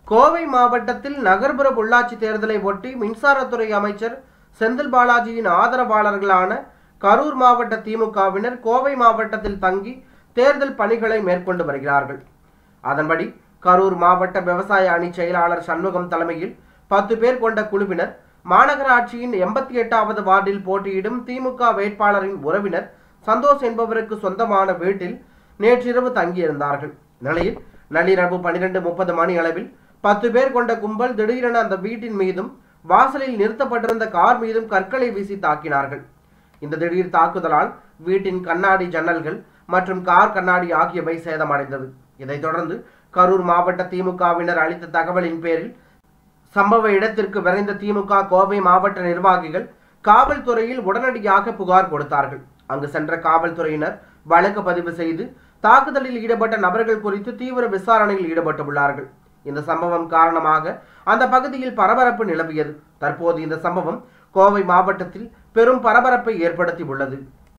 கோவை மாவட்டத்தில் நகர்ப்புற உள்ளாட்சி தேர்தலை ஒட்டி மின்சாரத்துறை அமைச்சர் செந்தில் பாலாஜியின் ஆதரவாளர்களான கரூர் மாவட்ட திமுகவினர் கோவை மாவட்டத்தில் தங்கி தேர்தல் பணிகளை மேற்கொண்டு வருகிறார்கள் அதன்படி கரூர் மாவட்ட விவசாய அணி செயலாளர் சண்முகம் தலைமையில் பத்து பேர் கொண்ட குழுவினர் மாநகராட்சியின் எண்பத்தி எட்டாவது வார்டில் போட்டியிடும் திமுக வேட்பாளரின் உறவினர் சந்தோஷ் என்பவருக்கு சொந்தமான வீட்டில் நேற்றிரவு தங்கியிருந்தார்கள் நிலையில் நள்ளிரவு பன்னிரண்டு முப்பது மணி அளவில் பத்து பேர் கொண்ட கும்பல் திடீரென அந்த வீட்டின் மீதும் வாசலில் நிறுத்தப்பட்டிருந்த கார் மீதும் கற்களை வீசி தாக்கினார்கள் இந்த திடீர் தாக்குதலால் வீட்டின் கண்ணாடி ஜன்னல்கள் மற்றும் கார் கண்ணாடி ஆகியவை சேதமடைந்தது இதைத் தொடர்ந்து கரூர் மாவட்ட திமுகவினர் அளித்த தகவலின் பேரில் சம்பவ இடத்திற்கு விரைந்த திமுக கோவை மாவட்ட நிர்வாகிகள் காவல்துறையில் உடனடியாக புகார் கொடுத்தார்கள் அங்கு சென்ற காவல்துறையினர் வழக்கு பதிவு செய்து தாக்குதலில் ஈடுபட்ட நபர்கள் குறித்து தீவிர விசாரணையில் ஈடுபட்டுள்ளார்கள் இந்த சம்பவம் காரணமாக அந்த பகுதியில் பரபரப்பு நிலவியது தற்போது இந்த சம்பவம் கோவை மாவட்டத்தில் பெரும் பரபரப்பை ஏற்படுத்தி உள்ளது